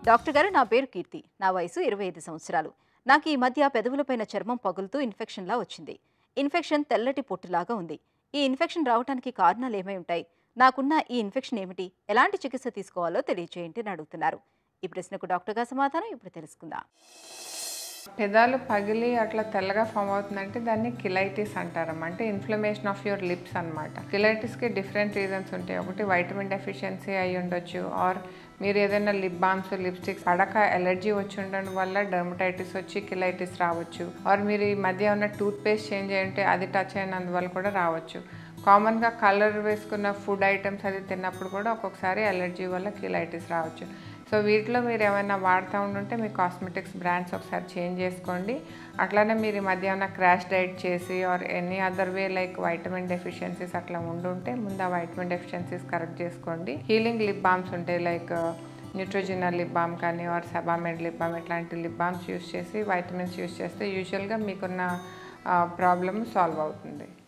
doctor గారు నా పేరు కీర్తి నా వయసు ఇరవై ఐదు సంవత్సరాలు నాకు ఈ మధ్య పెదవులపైన చర్మం పగులుతూ ఇన్ఫెక్షన్లా వచ్చింది ఇన్ఫెక్షన్ తెల్లటి పొట్టులాగా ఉంది ఈ ఇన్ఫెక్షన్ రావడానికి కారణాలు ఏమై ఉంటాయి నాకున్న ఈ ఇన్ఫెక్షన్ ఏమిటి ఎలాంటి చికిత్స తీసుకోవాలో తెలియజేయండి అని అడుగుతున్నారు ఈ ప్రశ్నకు డాక్టర్ గారు సమాధానం ఇప్పుడు తెలుసుకుందాం పెదాలు పగిలి అట్లా తెల్లగా ఫామ్ అవుతుందంటే దాన్ని కిలైటిస్ అంటారమ్మ అంటే ఇన్ఫ్లమేషన్ ఆఫ్ యువర్ లిప్స్ అనమాట కిలైటిస్కి డిఫరెంట్ రీజన్స్ ఉంటాయి ఒకటి వైటమిన్ డెఫిషియన్సీ అయి ఉండొచ్చు ఆర్ మీరు ఏదైనా లిప్ బామ్స్ లిప్స్టిక్స్ పడక ఎలర్జీ వచ్చి ఉండడం వల్ల డర్మటైటిస్ వచ్చి కిలైటిస్ రావచ్చు ఆర్ మీరు ఈ మధ్య ఉన్న టూత్ పేస్ట్ చేంజ్ అయ్యింటే అది టచ్ అయినందువల్ల కూడా రావచ్చు కామన్గా కలర్ వేసుకున్న ఫుడ్ ఐటమ్స్ అది తిన్నప్పుడు కూడా ఒక్కొక్కసారి ఎలర్జీ వల్ల కిలైటిస్ రావచ్చు సో వీటిలో మీరు ఏమైనా వాడుతూ ఉంటుంటే మీ కాస్మెటిక్స్ బ్రాండ్స్ ఒకసారి చేంజ్ చేసుకోండి అట్లానే మీరు ఈ మధ్య ఏమైనా క్రాష్ డైట్ చేసి or any other way like vitamin deficiencies అట్లా ఉండుంటే ముందు ఆ వైటమిన్ డెఫిషియన్సీస్ కరెక్ట్ చేసుకోండి హీలింగ్ లిప్ బామ్స్ ఉంటాయి లైక్ న్యూట్రోజినల్ లిప్ బామ్ కానీ ఆర్ సబామెడ్ లిప్ బామ్ ఇట్లాంటి లిప్ బామ్స్ యూస్ చేసి వైటమిన్స్ యూస్ చేస్తే యూజువల్గా మీకున్న ప్రాబ్లమ్ సాల్వ్ అవుతుంది